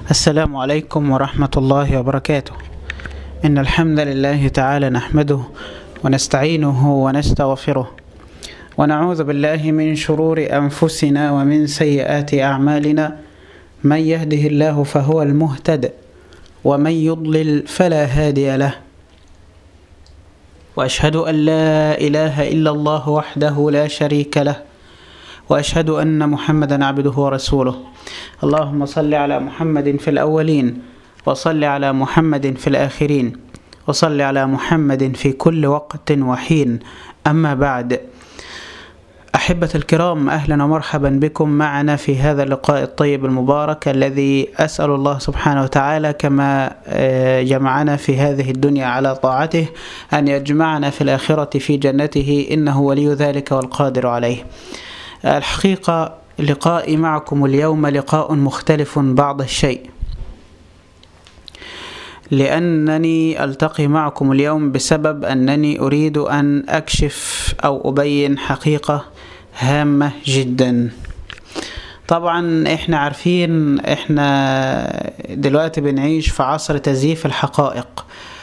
السلام عليكم ورحمة الله وبركاته إن الحمد لله تعالى نحمده ونستعينه ونستغفره ونعوذ بالله من شرور أنفسنا ومن سيئات أعمالنا من يهده الله فهو المهتد ومن يضلل فلا هادي له وأشهد أن لا إله إلا الله وحده لا شريك له واشهد ان محمدا عبده ورسوله اللهم صل على محمد في الاولين وصل على محمد في الاخرين وصل على محمد في كل وقت وحين اما بعد احبه الكرام اهلا ومرحبا بكم معنا في هذا اللقاء الطيب المبارك الذي اسال الله سبحانه وتعالى كما جمعنا في هذه الدنيا على طاعته ان يجمعنا في الاخره في جنته انه ولي ذلك والقادر عليه الحقيقة لقائي معكم اليوم لقاء مختلف بعض الشيء لأنني ألتقي معكم اليوم بسبب أنني أريد أن أكشف أو أبين حقيقة هامة جدا طبعا احنا عارفين احنا دلوقتي بنعيش في عصر تزييف الحقائق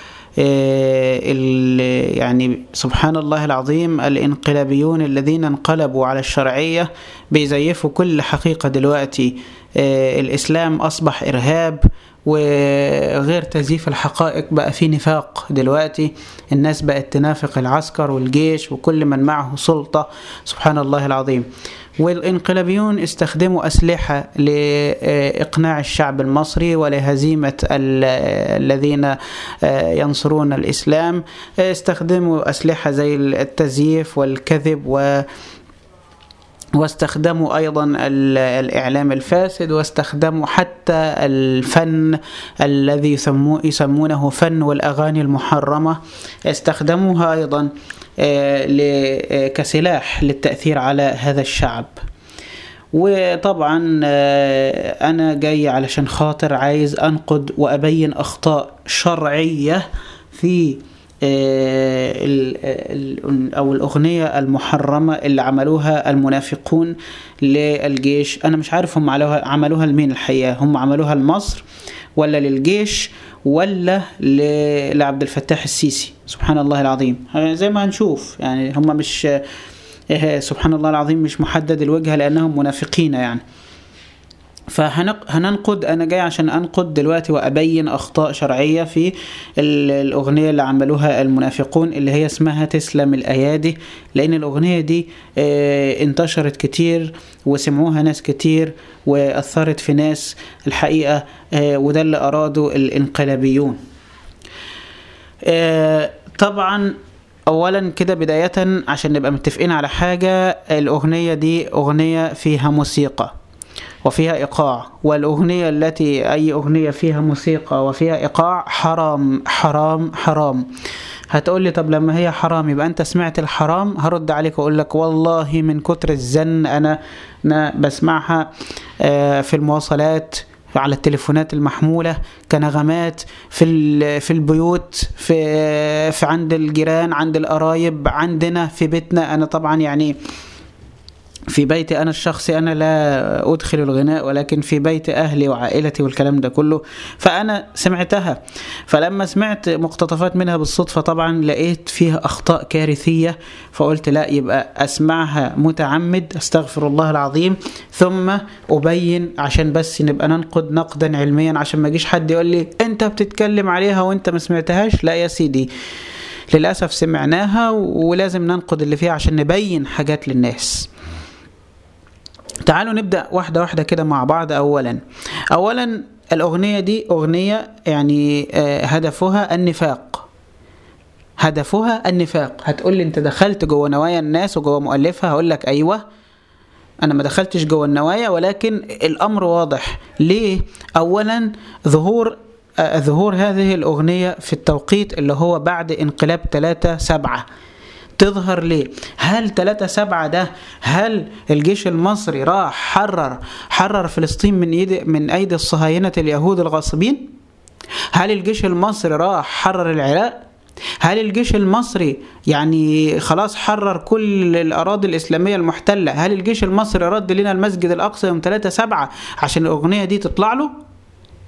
يعني سبحان الله العظيم الانقلابيون الذين انقلبوا على الشرعية بيزيفوا كل حقيقة دلوقتي الإسلام أصبح إرهاب وغير تزييف الحقائق بقى في نفاق دلوقتي الناس بقت تنافق العسكر والجيش وكل من معه سلطة سبحان الله العظيم والانقلابيون استخدموا أسلحة لإقناع الشعب المصري ولهزيمة الذين ينصرون الإسلام استخدموا أسلحة زي التزييف والكذب و واستخدموا ايضا الاعلام الفاسد واستخدموا حتى الفن الذي يسمونه فن والاغاني المحرمه استخدموها ايضا كسلاح للتاثير على هذا الشعب وطبعا انا جاي علشان خاطر عايز انقد وابين اخطاء شرعيه في او الاغنيه المحرمه اللي عملوها المنافقون للجيش انا مش عارف هم عملوها عملوها لمين الحقيقه هم عملوها لمصر ولا للجيش ولا لعبد الفتاح السيسي سبحان الله العظيم زي ما هنشوف يعني هم مش سبحان الله العظيم مش محدد الوجهه لانهم منافقين يعني فهننقد انا جاي عشان انقد دلوقتي وابين اخطاء شرعيه في الاغنيه اللي عملوها المنافقون اللي هي اسمها تسلم الايادي لان الاغنيه دي انتشرت كتير وسمعوها ناس كتير واثرت في ناس الحقيقه وده اللي اراده الانقلابيون طبعا اولا كده بدايه عشان نبقى متفقين على حاجه الاغنيه دي اغنيه فيها موسيقى وفيها إيقاع والأغنية التي أي أغنية فيها موسيقى وفيها إيقاع حرام حرام حرام هتقول لي طب لما هي حرام يبقى أنت سمعت الحرام هرد عليك وأقول لك والله من كتر الزن أنا, أنا بسمعها في المواصلات على التليفونات المحموله كنغمات في في البيوت في في عند الجيران عند القرايب عندنا في بيتنا انا طبعا يعني في بيتي أنا الشخصي أنا لا أدخل الغناء ولكن في بيت أهلي وعائلتي والكلام ده كله فأنا سمعتها فلما سمعت مقتطفات منها بالصدفة طبعا لقيت فيها أخطاء كارثية فقلت لا يبقى أسمعها متعمد أستغفر الله العظيم ثم أبين عشان بس نبقى ننقد نقدا علميا عشان ما يجيش حد يقول لي أنت بتتكلم عليها وأنت ما سمعتهاش لا يا سيدي للأسف سمعناها ولازم ننقد اللي فيها عشان نبين حاجات للناس تعالوا نبدا واحده واحده كده مع بعض اولا اولا الاغنيه دي اغنيه يعني هدفها النفاق هدفها النفاق هتقول لي انت دخلت جوه نوايا الناس وجوه مؤلفها هقول لك ايوه انا ما دخلتش جوه النوايا ولكن الامر واضح ليه اولا ظهور ظهور هذه الاغنيه في التوقيت اللي هو بعد انقلاب 3 7 تظهر ليه هل 3 7 ده هل الجيش المصري راح حرر حرر فلسطين من يد من ايدي الصهاينه اليهود الغاصبين هل الجيش المصري راح حرر العراق هل الجيش المصري يعني خلاص حرر كل الأراضي الإسلامية المحتلة هل الجيش المصري رد لنا المسجد الأقصى يوم 3 7 عشان الأغنية دي تطلع له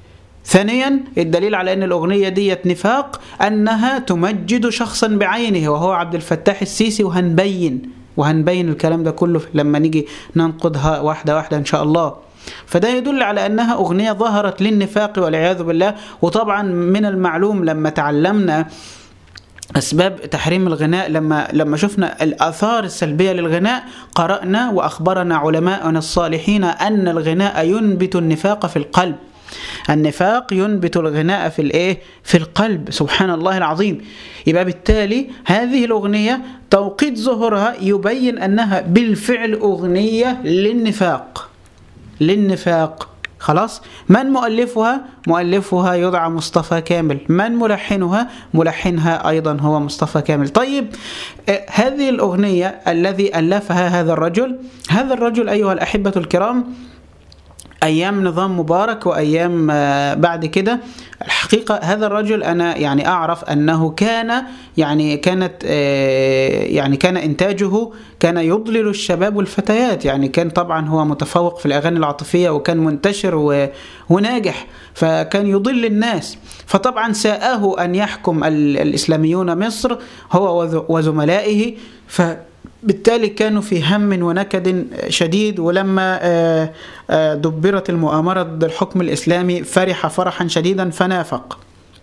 ثانيا الدليل على ان الاغنيه ديت نفاق انها تمجد شخصا بعينه وهو عبد الفتاح السيسي وهنبين وهنبين الكلام ده كله لما نيجي ننقضها واحده واحده ان شاء الله فده يدل على انها اغنيه ظهرت للنفاق والعياذ بالله وطبعا من المعلوم لما تعلمنا اسباب تحريم الغناء لما لما شفنا الاثار السلبيه للغناء قرانا واخبرنا علماءنا الصالحين ان الغناء ينبت النفاق في القلب النفاق ينبت الغناء في الايه في القلب سبحان الله العظيم يبقى بالتالي هذه الاغنيه توقيت ظهورها يبين انها بالفعل اغنيه للنفاق للنفاق خلاص من مؤلفها مؤلفها يدعى مصطفى كامل من ملحنها ملحنها أيضا هو مصطفى كامل طيب آه، هذه الأغنية الذي ألفها هذا الرجل هذا الرجل أيها الأحبة الكرام ايام نظام مبارك وايام آه، بعد كده الحقيقه هذا الرجل انا يعني اعرف انه كان يعني كانت آه، يعني كان انتاجه كان يضلل الشباب والفتيات يعني كان طبعا هو متفوق في الاغاني العاطفيه وكان منتشر وناجح فكان يضل الناس فطبعا ساءه ان يحكم الاسلاميون مصر هو وزملائه ف بالتالي كانوا في هم ونكد شديد ولما آه، آه، دبرت المؤامرة ضد الحكم الإسلامي فرح فرحا شديدا فنافق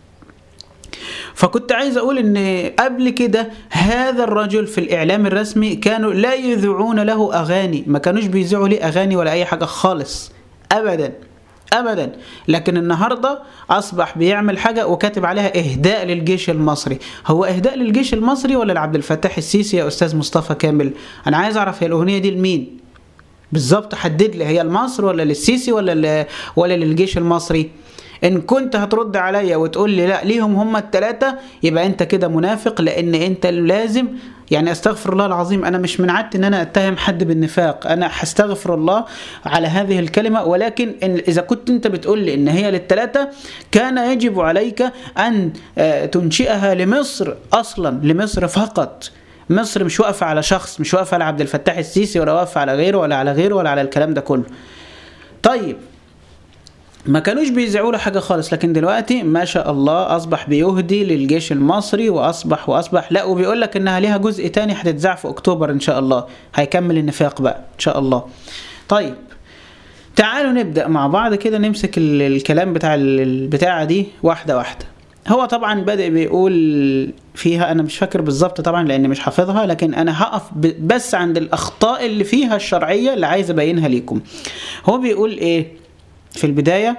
فكنت عايز اقول ان قبل كده هذا الرجل في الاعلام الرسمي كانوا لا يذيعون له اغاني ما كانوش بيذيعوا لي اغاني ولا اي حاجه خالص ابدا ابدا لكن النهارده اصبح بيعمل حاجه وكاتب عليها اهداء للجيش المصري هو اهداء للجيش المصري ولا لعبد الفتاح السيسي يا استاذ مصطفى كامل انا عايز اعرف هي الاغنيه دي لمين بالظبط حدد لي هي لمصر ولا للسيسي ولا ولا للجيش المصري ان كنت هترد عليا وتقول لي لا ليهم هم الثلاثه يبقى انت كده منافق لان انت لازم يعني استغفر الله العظيم انا مش من عادتي ان انا اتهم حد بالنفاق انا هستغفر الله على هذه الكلمه ولكن إن اذا كنت انت بتقول لي ان هي للثلاثه كان يجب عليك ان آه، تنشئها لمصر اصلا لمصر فقط مصر مش واقفه على شخص مش واقفه على عبد الفتاح السيسي ولا واقفه على غيره ولا على غيره ولا على الكلام ده كله طيب ما كانوش بيذيعوا له حاجه خالص لكن دلوقتي ما شاء الله اصبح بيهدي للجيش المصري واصبح واصبح لا وبيقول لك انها ليها جزء تاني هتتذاع في اكتوبر ان شاء الله هيكمل النفاق بقى ان شاء الله طيب تعالوا نبدا مع بعض كده نمسك الكلام بتاع البتاعه دي واحده واحده هو طبعا بادئ بيقول فيها انا مش فاكر بالظبط طبعا لاني مش حافظها لكن انا هقف بس عند الاخطاء اللي فيها الشرعيه اللي عايز ابينها ليكم هو بيقول ايه في البدايه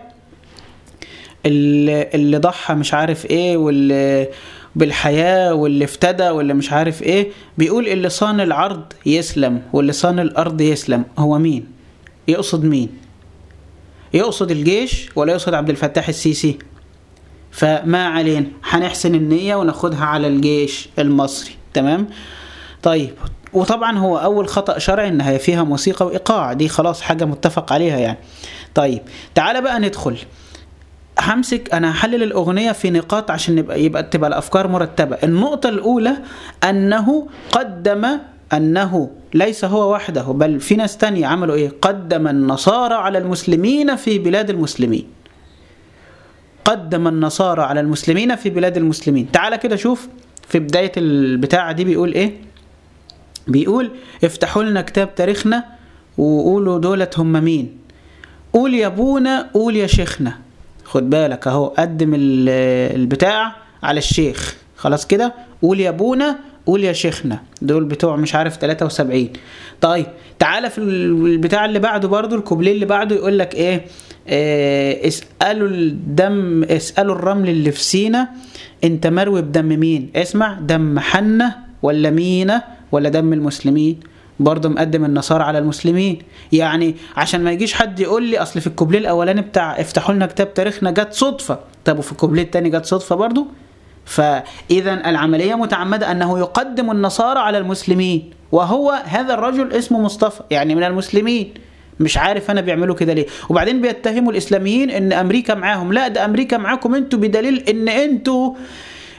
اللي, اللي ضحى مش عارف ايه واللي بالحياة واللي افتدى واللي مش عارف ايه بيقول اللي صان العرض يسلم واللي صان الارض يسلم هو مين يقصد مين يقصد الجيش ولا يقصد عبد الفتاح السيسي فما علينا هنحسن النية وناخدها على الجيش المصري تمام طيب وطبعا هو اول خطأ شرعي ان هي فيها موسيقى وايقاع دي خلاص حاجة متفق عليها يعني طيب تعالى بقى ندخل همسك انا هحلل الاغنيه في نقاط عشان يبقى يبقى تبقى الافكار مرتبه النقطه الاولى انه قدم انه ليس هو وحده بل في ناس تانية عملوا ايه قدم النصارى على المسلمين في بلاد المسلمين قدم النصارى على المسلمين في بلاد المسلمين تعالى كده شوف في بداية البتاعة دي بيقول ايه بيقول افتحوا لنا كتاب تاريخنا وقولوا دولت هم مين قول يا ابونا قول يا شيخنا خد بالك اهو قدم البتاع على الشيخ خلاص كده قول يا ابونا قول يا شيخنا دول بتوع مش عارف 73 طيب تعالى في البتاع اللي بعده برضو الكوبليه اللي بعده يقول لك ايه آه اسالوا الدم اسالوا الرمل اللي في سينا انت مروي بدم مين اسمع دم حنه ولا مينا ولا دم المسلمين برضه مقدم النصارى على المسلمين يعني عشان ما يجيش حد يقول لي اصل في الكوبليه الاولاني بتاع افتحوا لنا كتاب تاريخنا جت صدفه طب وفي الكوبليه الثاني جت صدفه برضه فاذا العمليه متعمده انه يقدم النصارى على المسلمين وهو هذا الرجل اسمه مصطفى يعني من المسلمين مش عارف انا بيعملوا كده ليه وبعدين بيتهموا الاسلاميين ان امريكا معاهم لا ده امريكا معاكم انتوا بدليل ان انتوا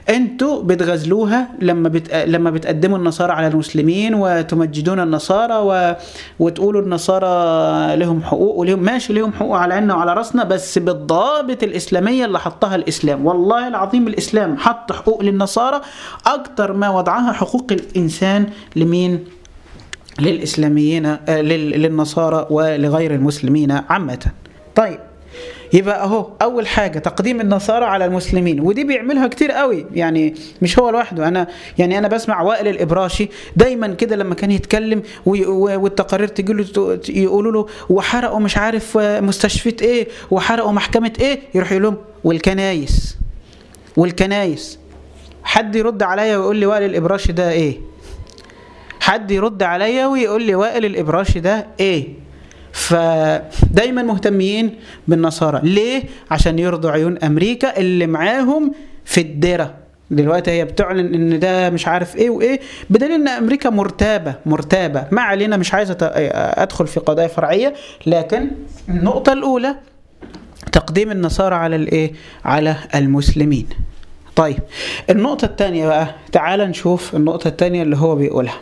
انتوا بتغزلوها لما بت... لما بتقدموا النصارى على المسلمين وتمجدون النصارى و... وتقولوا النصارى لهم حقوق ولهم ماشي لهم حقوق على عيننا وعلى راسنا بس بالضوابط الاسلاميه اللي حطها الاسلام والله العظيم الاسلام حط حقوق للنصارى اكتر ما وضعها حقوق الانسان لمين للاسلاميين آه، لل... للنصارى ولغير المسلمين عامه طيب يبقى اهو اول حاجه تقديم النصارى على المسلمين ودي بيعملها كتير قوي يعني مش هو لوحده انا يعني انا بسمع وائل الابراشي دايما كده لما كان يتكلم وي- و- والتقارير تجي له ت- يقولوا له وحرقوا مش عارف مستشفى ايه وحرقوا محكمه ايه يروح يقول لهم والكنايس والكنايس حد يرد عليا ويقول لي وائل الابراشي ده ايه حد يرد عليا ويقول لي وائل الابراشي ده ايه فدايما مهتمين بالنصارى ليه عشان يرضوا عيون امريكا اللي معاهم في الدره دلوقتي هي بتعلن ان ده مش عارف ايه وايه بدليل ان امريكا مرتابه مرتابه ما علينا مش عايزه ت- ادخل في قضايا فرعيه لكن النقطه الاولى تقديم النصارى على الايه على المسلمين طيب النقطة الثانية بقى تعال نشوف النقطة الثانية اللي هو بيقولها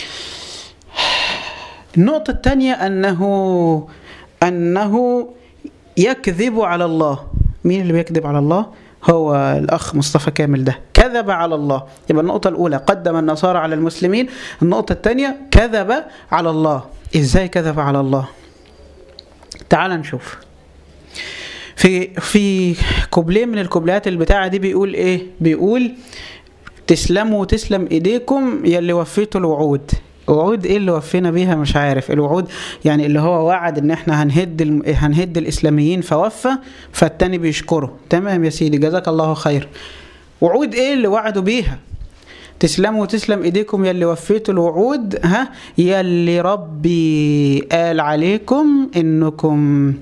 النقطة الثانية أنه أنه يكذب على الله مين اللي بيكذب على الله هو الأخ مصطفى كامل ده كذب على الله يبقى النقطة الأولى قدم النصارى على المسلمين النقطة الثانية كذب على الله إزاي كذب على الله تعال نشوف في في كوبليه من الكوبليات البتاعة دي بيقول ايه بيقول تسلموا وتسلم ايديكم يا اللي وفيتوا الوعود وعود ايه اللي وفينا بيها مش عارف الوعود يعني اللي هو وعد ان احنا هنهد الم... هنهد الاسلاميين فوفى فالتاني بيشكره تمام يا سيدي جزاك الله خير وعود ايه اللي وعدوا بيها تسلموا وتسلم ايديكم يا اللي وفيتوا الوعود ها يا اللي ربي قال عليكم انكم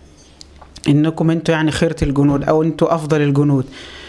انكم انتوا يعني خيرة الجنود او انتوا افضل الجنود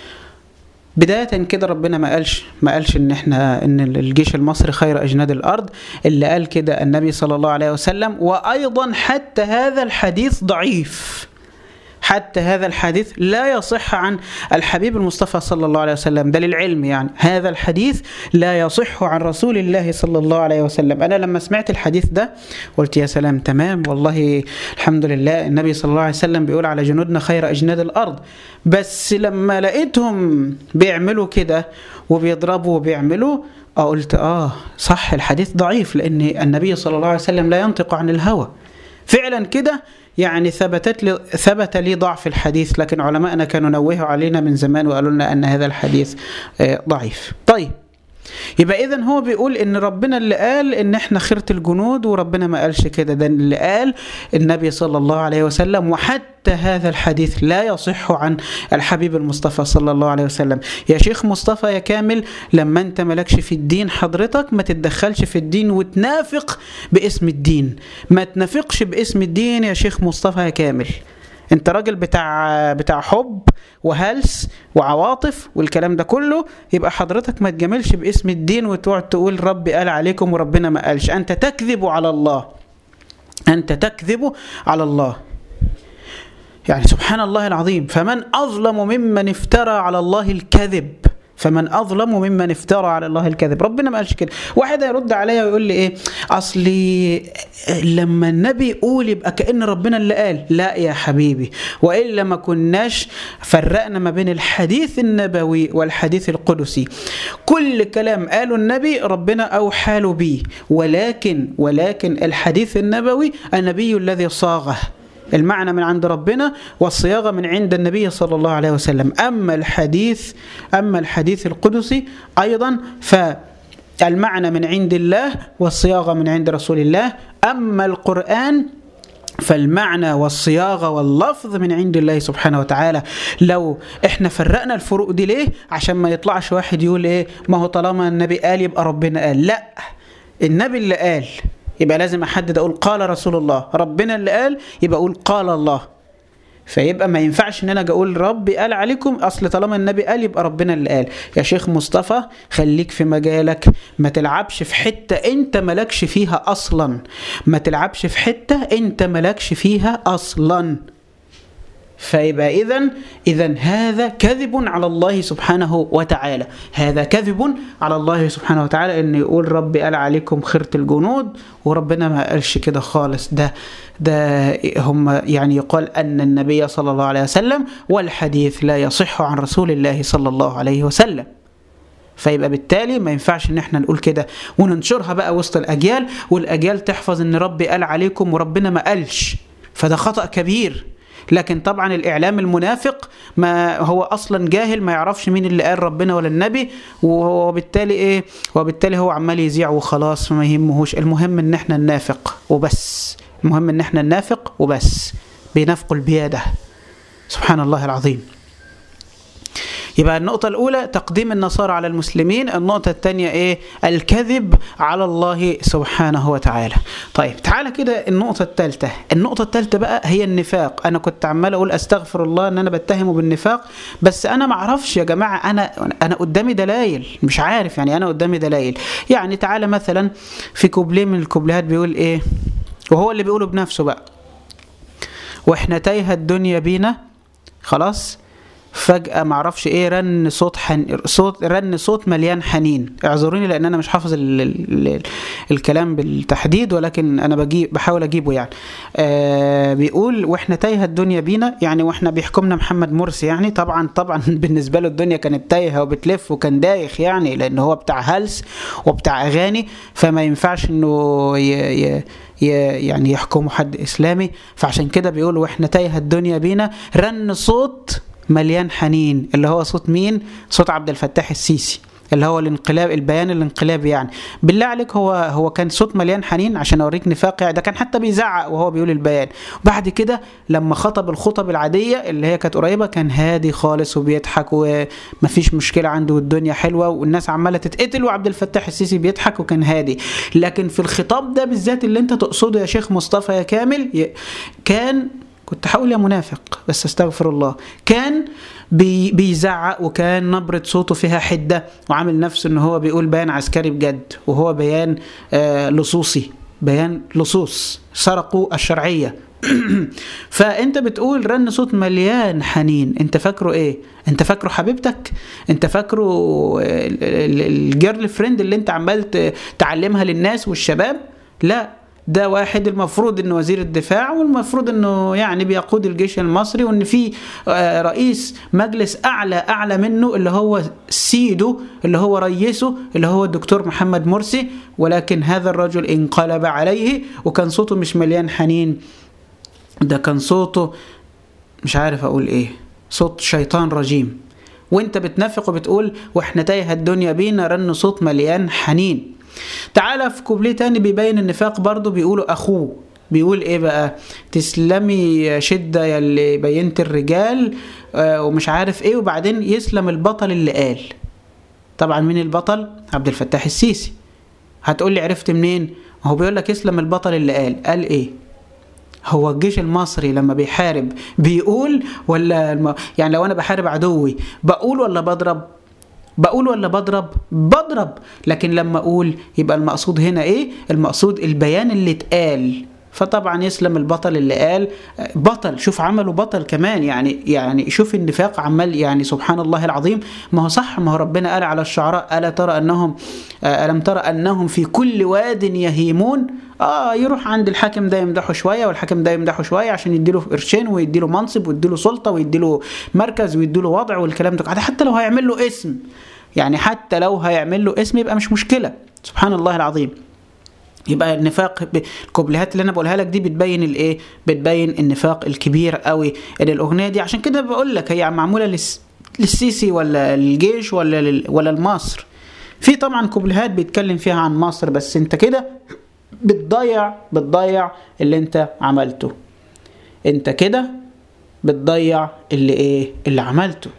بداية كده ربنا ما قالش ما قالش ان احنا ان الجيش المصري خير اجناد الارض اللي قال كده النبي صلى الله عليه وسلم وايضا حتى هذا الحديث ضعيف حتى هذا الحديث لا يصح عن الحبيب المصطفى صلى الله عليه وسلم ده للعلم يعني هذا الحديث لا يصح عن رسول الله صلى الله عليه وسلم أنا لما سمعت الحديث ده قلت يا سلام تمام والله الحمد لله النبي صلى الله عليه وسلم بيقول على جنودنا خير أجناد الأرض بس لما لقيتهم بيعملوا كده وبيضربوا وبيعملوا قلت آه صح الحديث ضعيف لأن النبي صلى الله عليه وسلم لا ينطق عن الهوى فعلا كده يعني ثبتت لي ثبت لي ضعف الحديث لكن علماءنا كانوا نوهوا علينا من زمان وقالوا لنا ان هذا الحديث ضعيف. طيب يبقى اذا هو بيقول ان ربنا اللي قال ان احنا خيرة الجنود وربنا ما قالش كده ده اللي قال النبي صلى الله عليه وسلم وحتى هذا الحديث لا يصح عن الحبيب المصطفى صلى الله عليه وسلم يا شيخ مصطفى يا كامل لما انت مالكش في الدين حضرتك ما تتدخلش في الدين وتنافق باسم الدين ما تنافقش باسم الدين يا شيخ مصطفى يا كامل انت راجل بتاع بتاع حب وهلس وعواطف والكلام ده كله يبقى حضرتك ما تجاملش باسم الدين وتقعد تقول ربي قال عليكم وربنا ما قالش انت تكذب على الله انت تكذب على الله يعني سبحان الله العظيم فمن اظلم ممن افترى على الله الكذب فمن اظلم ممن افترى على الله الكذب ربنا ما قالش كده واحد هيرد عليا ويقول لي ايه اصلي لما النبي يقول يبقى كان ربنا اللي قال لا يا حبيبي والا ما كناش فرقنا ما بين الحديث النبوي والحديث القدسي كل كلام قاله النبي ربنا اوحى له بيه ولكن ولكن الحديث النبوي النبي الذي صاغه المعنى من عند ربنا والصياغة من عند النبي صلى الله عليه وسلم أما الحديث أما الحديث القدسي أيضا فالمعنى من عند الله والصياغة من عند رسول الله أما القرآن فالمعنى والصياغة واللفظ من عند الله سبحانه وتعالى لو احنا فرقنا الفروق دي ليه عشان ما يطلعش واحد يقول ايه ما هو طالما النبي قال يبقى ربنا قال لا النبي اللي قال يبقى لازم احدد اقول قال رسول الله ربنا اللي قال يبقى اقول قال الله فيبقى ما ينفعش ان انا اقول ربي قال عليكم اصل طالما النبي قال يبقى ربنا اللي قال يا شيخ مصطفى خليك في مجالك ما تلعبش في حته انت مالكش فيها اصلا ما تلعبش في حته انت مالكش فيها اصلا فيبقى إذا إذا هذا كذب على الله سبحانه وتعالى هذا كذب على الله سبحانه وتعالى إن يقول ربي قال عليكم خيرة الجنود وربنا ما قالش كده خالص ده ده هم يعني يقال أن النبي صلى الله عليه وسلم والحديث لا يصح عن رسول الله صلى الله عليه وسلم فيبقى بالتالي ما ينفعش ان احنا نقول كده وننشرها بقى وسط الاجيال والاجيال تحفظ ان ربي قال عليكم وربنا ما قالش فده خطأ كبير لكن طبعا الاعلام المنافق ما هو اصلا جاهل ما يعرفش مين اللي قال ربنا ولا النبي وبالتالي ايه وبالتالي هو عمال يذيع وخلاص ما يهمهوش المهم ان احنا ننافق وبس المهم ان احنا ننافق وبس بينافقوا البياده سبحان الله العظيم يبقى النقطة الأولى تقديم النصارى على المسلمين النقطة الثانية إيه الكذب على الله سبحانه وتعالى طيب تعالى كده النقطة الثالثة النقطة الثالثة بقى هي النفاق أنا كنت عمال أقول أستغفر الله أن أنا بتهمه بالنفاق بس أنا ما أعرفش يا جماعة أنا أنا قدامي دلائل مش عارف يعني أنا قدامي دلائل يعني تعالى مثلا في كوبليه من الكوبليهات بيقول إيه وهو اللي بيقوله بنفسه بقى واحنا تايهة الدنيا بينا خلاص فجأة معرفش ايه رن صوت حن... صوت رن صوت مليان حنين اعذروني لان انا مش حافظ ال... ال... ال... الكلام بالتحديد ولكن انا بجيب بحاول اجيبه يعني آه بيقول واحنا تايهه الدنيا بينا يعني واحنا بيحكمنا محمد مرسي يعني طبعا طبعا بالنسبه له الدنيا كانت تايهه وبتلف وكان دايخ يعني لان هو بتاع هلس وبتاع اغاني فما ينفعش انه ي... ي... يعني يحكموا حد اسلامي فعشان كده بيقولوا واحنا تايهه الدنيا بينا رن صوت مليان حنين اللي هو صوت مين صوت عبد الفتاح السيسي اللي هو الانقلاب البيان الانقلابي يعني بالله عليك هو هو كان صوت مليان حنين عشان اوريك نفاق يعني ده كان حتى بيزعق وهو بيقول البيان وبعد كده لما خطب الخطب العاديه اللي هي كانت قريبه كان هادي خالص وبيضحك ومفيش مشكله عنده والدنيا حلوه والناس عماله تتقتل وعبد الفتاح السيسي بيضحك وكان هادي لكن في الخطاب ده بالذات اللي انت تقصده يا شيخ مصطفى يا كامل كان كنت هقول يا منافق بس استغفر الله كان بي بيزعق وكان نبرة صوته فيها حدة وعامل نفسه ان هو بيقول بيان عسكري بجد وهو بيان آه لصوصي بيان لصوص سرقوا الشرعية فانت بتقول رن صوت مليان حنين انت فاكره ايه انت فاكره حبيبتك انت فاكره الجيرل فريند اللي انت عمال تعلمها للناس والشباب لا ده واحد المفروض انه وزير الدفاع والمفروض انه يعني بيقود الجيش المصري وان في رئيس مجلس اعلى اعلى منه اللي هو سيده اللي هو رئيسه اللي هو الدكتور محمد مرسي ولكن هذا الرجل انقلب عليه وكان صوته مش مليان حنين ده كان صوته مش عارف اقول ايه صوت شيطان رجيم وانت بتنافق وبتقول واحنا تايه الدنيا بينا رن صوت مليان حنين تعالى في كوبليه تاني بيبين النفاق برضه بيقولوا اخوه بيقول ايه بقى تسلمي شدة يلي بينت الرجال آه ومش عارف ايه وبعدين يسلم البطل اللي قال طبعا مين البطل عبد الفتاح السيسي هتقول لي عرفت منين هو بيقول لك يسلم البطل اللي قال قال ايه هو الجيش المصري لما بيحارب بيقول ولا الم... يعني لو انا بحارب عدوي بقول ولا بضرب بقول ولا بضرب بضرب لكن لما اقول يبقى المقصود هنا ايه المقصود البيان اللي اتقال فطبعا يسلم البطل اللي قال بطل شوف عمله بطل كمان يعني يعني شوف النفاق عمال يعني سبحان الله العظيم ما هو صح ما هو ربنا قال على الشعراء الا ترى انهم الم ترى انهم في كل واد يهيمون اه يروح عند الحاكم ده يمدحه شويه والحاكم ده يمدحه شويه عشان يديله قرشين ويديله منصب ويديله سلطه ويديله مركز ويديله وضع والكلام ده ده حتى لو هيعمل له اسم يعني حتى لو هيعمل له اسم يبقى مش مشكله سبحان الله العظيم يبقى النفاق الكوبليهات اللي انا بقولها لك دي بتبين الايه بتبين النفاق الكبير قوي ان الاغنيه دي عشان كده بقول لك هي معموله للس... للسيسي ولا للجيش ولا لل... ولا لمصر في طبعا كوبليهات بيتكلم فيها عن مصر بس انت كده بتضيع بتضيع اللي انت عملته انت كده بتضيع اللي ايه اللي عملته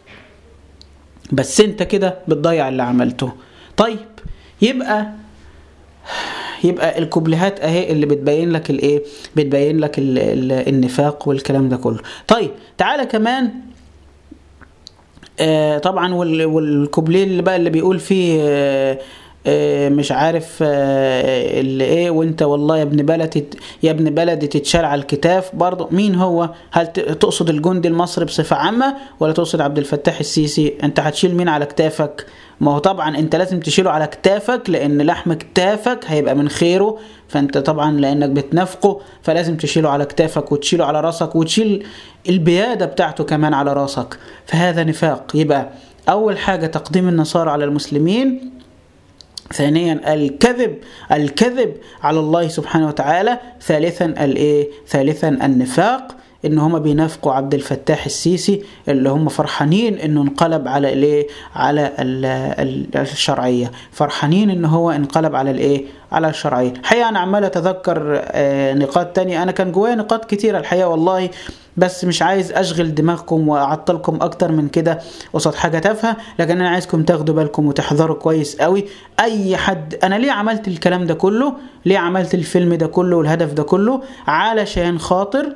بس انت كده بتضيع اللي عملته طيب يبقى يبقى الكوبليهات اهي اللي بتبين لك الايه بتبين لك ال ال النفاق والكلام ده كله طيب تعالى كمان آه طبعا والكوبليه اللي بقى اللي بيقول فيه آه آه، مش عارف آه، اللي ايه وانت والله يا ابن بلدي يا ابن بلدي تتشال على الكتاف برضه مين هو هل ت- تقصد الجندي المصري بصفة عامة ولا تقصد عبد الفتاح السيسي انت هتشيل مين على كتافك ما هو طبعا انت لازم تشيله على كتافك لان لحم كتافك هيبقى من خيره فانت طبعا لانك بتنافقه فلازم تشيله على كتافك وتشيله على راسك وتشيل البيادة بتاعته كمان على راسك فهذا نفاق يبقى اول حاجة تقديم النصارى على المسلمين ثانيا الكذب الكذب على الله سبحانه وتعالى ثالثا الايه ثالثا النفاق ان هم بينافقوا عبد الفتاح السيسي اللي هم فرحانين انه انقلب على الايه على ال- ال- الشرعيه فرحانين ان هو انقلب على الايه على الشرعيه الحقيقه انا عمال اتذكر آه، نقاط تانية انا كان جوايا نقاط كتيره الحقيقه والله بس مش عايز اشغل دماغكم واعطلكم اكتر من كده قصاد حاجه تافهه لكن انا عايزكم تاخدوا بالكم وتحذروا كويس قوي اي حد انا ليه عملت الكلام ده كله ليه عملت الفيلم ده كله والهدف ده كله علشان خاطر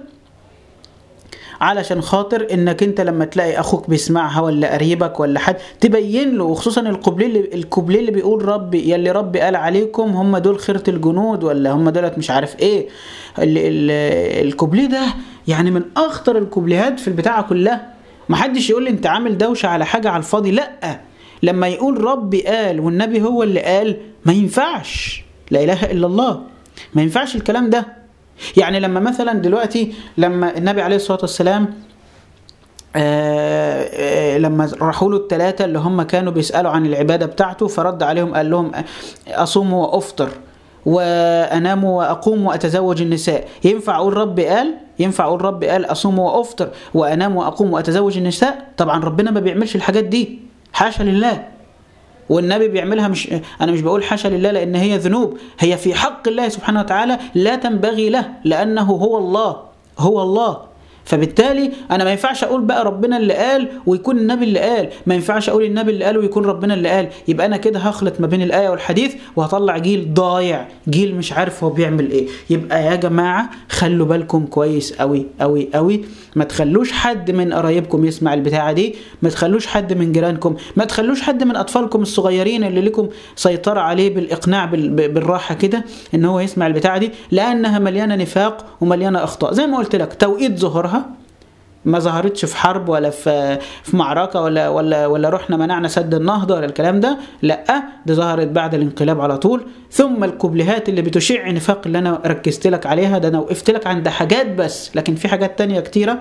علشان خاطر انك انت لما تلاقي اخوك بيسمعها ولا قريبك ولا حد تبين له وخصوصا القبليه اللي القبليه اللي بيقول ربي يلي ربي قال عليكم هم دول خيره الجنود ولا هم دولت مش عارف ايه ال- ال- القبليه ده يعني من اخطر القبليات في البتاعه كلها محدش يقول لي انت عامل دوشه على حاجه على الفاضي لا لما يقول ربي قال والنبي هو اللي قال ما ينفعش لا اله الا الله ما ينفعش الكلام ده يعني لما مثلا دلوقتي لما النبي عليه الصلاه والسلام آه، آه، لما راحوا له الثلاثه اللي هم كانوا بيسالوا عن العباده بتاعته فرد عليهم قال لهم اصوم وافطر وانام واقوم واتزوج النساء ينفع اقول ربي قال ينفع اقول ربي قال اصوم وافطر وانام واقوم واتزوج النساء طبعا ربنا ما بيعملش الحاجات دي حاشا لله والنبي بيعملها مش انا مش بقول حاشا لله لان هي ذنوب هي في حق الله سبحانه وتعالى لا تنبغي له لانه هو الله هو الله فبالتالي انا ما ينفعش اقول بقى ربنا اللي قال ويكون النبي اللي قال ما ينفعش اقول النبي اللي قال ويكون ربنا اللي قال يبقى انا كده هخلط ما بين الايه والحديث وهطلع جيل ضايع جيل مش عارف هو بيعمل ايه يبقى يا جماعه خلوا بالكم كويس قوي قوي قوي ما تخلوش حد من قرايبكم يسمع البتاعه دي ما تخلوش حد من جيرانكم ما تخلوش حد من اطفالكم الصغيرين اللي لكم سيطره عليه بالاقناع بال- بالراحه كده ان هو يسمع البتاعه دي لانها مليانه نفاق ومليانه اخطاء زي ما قلت لك توقيت ظهورها ما ظهرتش في حرب ولا في في معركه ولا ولا ولا رحنا منعنا سد النهضه ولا الكلام ده لا دي ظهرت بعد الانقلاب على طول ثم الكوبليهات اللي بتشع نفاق اللي انا ركزت لك عليها ده انا وقفت لك عند حاجات بس لكن في حاجات تانية كتيره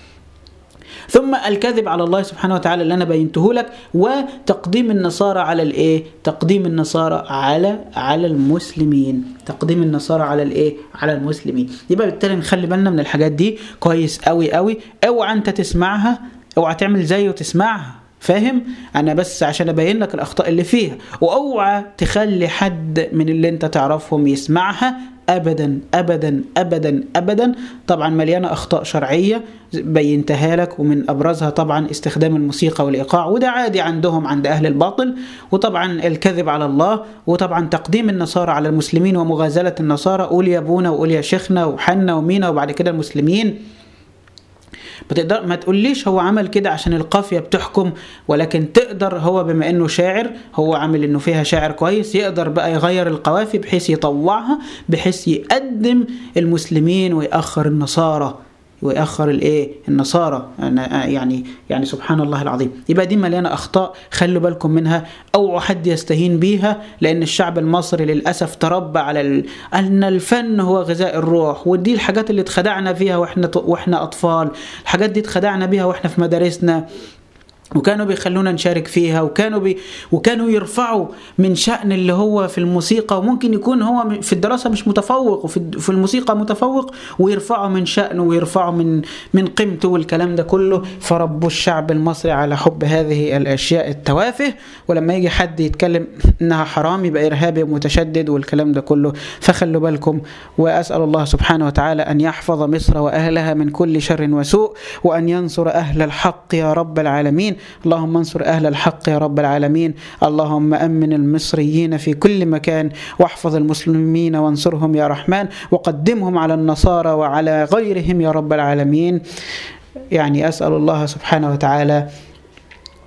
ثم الكذب على الله سبحانه وتعالى اللي انا بينته لك وتقديم النصارى على الايه تقديم النصارى على على المسلمين تقديم النصارى على الايه على المسلمين يبقى بالتالي نخلي بالنا من الحاجات دي كويس قوي قوي اوعى انت تسمعها اوعى تعمل زيه وتسمعها فاهم انا بس عشان ابين لك الاخطاء اللي فيها واوعى تخلي حد من اللي انت تعرفهم يسمعها ابدا ابدا ابدا ابدا طبعا مليانه اخطاء شرعيه بينتها لك ومن ابرزها طبعا استخدام الموسيقى والايقاع وده عادي عندهم عند اهل الباطل وطبعا الكذب على الله وطبعا تقديم النصارى على المسلمين ومغازله النصارى قول يا ابونا وقول يا شيخنا وحنا ومينا وبعد كده المسلمين بتقدر ما تقوليش هو عمل كده عشان القافية بتحكم ولكن تقدر هو بما انه شاعر هو عامل انه فيها شاعر كويس يقدر بقى يغير القوافي بحيث يطوعها بحيث يقدم المسلمين ويأخر النصارى ويأخر الايه النصارى أنا- يعني يعني سبحان الله العظيم يبقى دي مليانه اخطاء خلوا بالكم منها اوعوا حد يستهين بيها لان الشعب المصري للاسف تربى على ال... ان الفن هو غذاء الروح ودي الحاجات اللي اتخدعنا فيها واحنا واحنا اطفال الحاجات دي اتخدعنا بيها واحنا في مدارسنا وكانوا بيخلونا نشارك فيها وكانوا بي وكانوا يرفعوا من شأن اللي هو في الموسيقى وممكن يكون هو في الدراسة مش متفوق وفي في الموسيقى متفوق ويرفعوا من شأنه ويرفعوا من من قيمته والكلام ده كله فربوا الشعب المصري على حب هذه الأشياء التوافه ولما يجي حد يتكلم إنها حرام يبقى إرهابي ومتشدد والكلام ده كله فخلوا بالكم وأسأل الله سبحانه وتعالى أن يحفظ مصر وأهلها من كل شر وسوء وأن ينصر أهل الحق يا رب العالمين اللهم انصر أهل الحق يا رب العالمين اللهم أمن المصريين في كل مكان واحفظ المسلمين وانصرهم يا رحمن وقدمهم على النصارى وعلى غيرهم يا رب العالمين يعني أسأل الله سبحانه وتعالى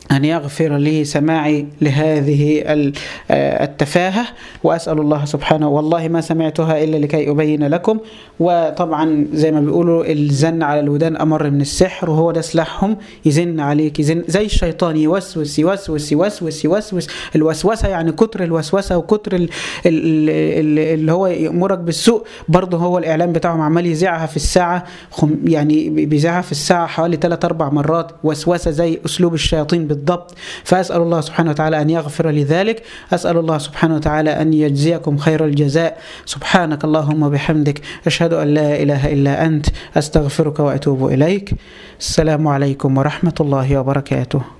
أن يغفر لي سماعي لهذه التفاهة وأسأل الله سبحانه والله ما سمعتها إلا لكي أبين لكم وطبعا زي ما بيقولوا الزن على الودان أمر من السحر وهو ده سلاحهم يزن عليك يزن زي الشيطان يوسوس يوسوس يوسوس يوسوس الوسوسة يعني كتر الوسوسة وكتر ال ال ال اللي هو يأمرك بالسوء برضه هو الإعلام بتاعهم عمال يذيعها في الساعة يعني بيذيعها في الساعة حوالي 3 أربع مرات وسوسة زي أسلوب الشياطين بالضبط فأسأل الله سبحانه وتعالى أن يغفر لي ذلك أسأل الله سبحانه وتعالى أن يجزيكم خير الجزاء سبحانك اللهم وبحمدك أشهد أن لا إله إلا أنت أستغفرك وأتوب إليك السلام عليكم ورحمة الله وبركاته